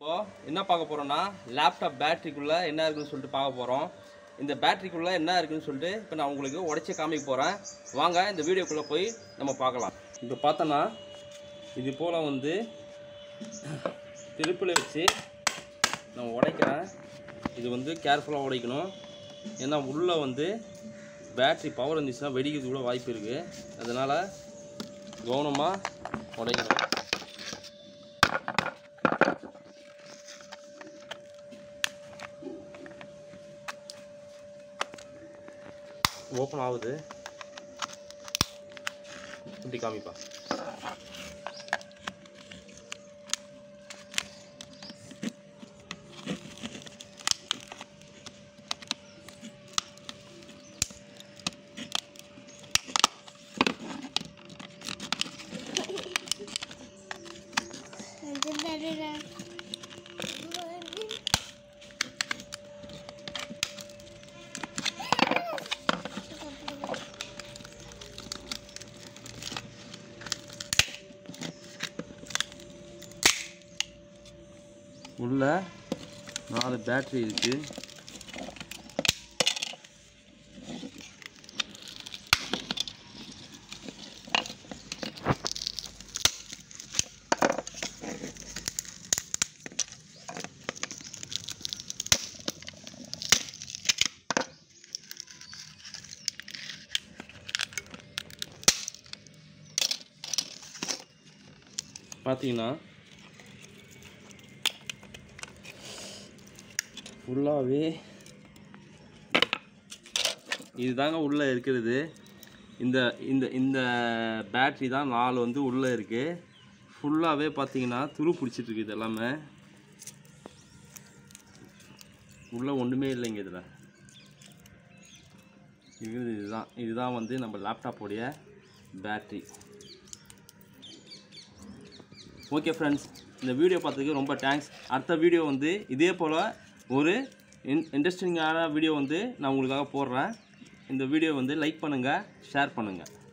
இப்போ என்ன பார்க்க போகிறோம்னா லேப்டாப் பேட்டரிக்குள்ளே என்ன இருக்குன்னு சொல்லிட்டு பார்க்க போகிறோம் இந்த பேட்டரிக்குள்ளே என்ன இருக்குன்னு சொல்லிட்டு இப்போ நான் உங்களுக்கு உடச்சி காமிக்க போகிறேன் வாங்க இந்த வீடியோக்குள்ளே போய் நம்ம பார்க்கலாம் இப்போ பார்த்தோன்னா இது போல் வந்து திருப்பில் வச்சு நான் உடைக்கிறேன் இது வந்து கேர்ஃபுல்லாக உடைக்கணும் ஏன்னா உள்ளே வந்து பேட்ரி பவர் இருந்துச்சுன்னா வெடிக்கிறது கூட வாய்ப்பு இருக்குது அதனால் கவனமாக உடைக்கணும் ஓப்பன் ஆகுது இப்படி காமிப்பா உள்ள நாலு பேட்டரி இருக்கு பார்த்தீங்கன்னா ஃபுல்லாகவே இதுதாங்க உள்ளே இருக்கிறது இந்த இந்த இந்த பேட்ரி தான் நாலு வந்து உள்ளே இருக்குது ஃபுல்லாகவே பார்த்தீங்கன்னா துரு பிடிச்சிட்டு இருக்குது இது எல்லாமே உள்ளே ஒன்றுமே இல்லைங்க இதில் இது இதுதான் இதுதான் வந்து நம்ம லேப்டாப்போடைய பேட்ரி ஓகே ஃப்ரெண்ட்ஸ் இந்த வீடியோ பார்த்ததுக்கு ரொம்ப தேங்க்ஸ் அடுத்த வீடியோ வந்து இதே போல் ஒரு இன் இன்ட்ரெஸ்டிங்கான வீடியோ வந்து நான் உங்களுக்காக போடுறேன் இந்த வீடியோ வந்து லைக் பண்ணுங்கள் ஷேர் பண்ணுங்கள்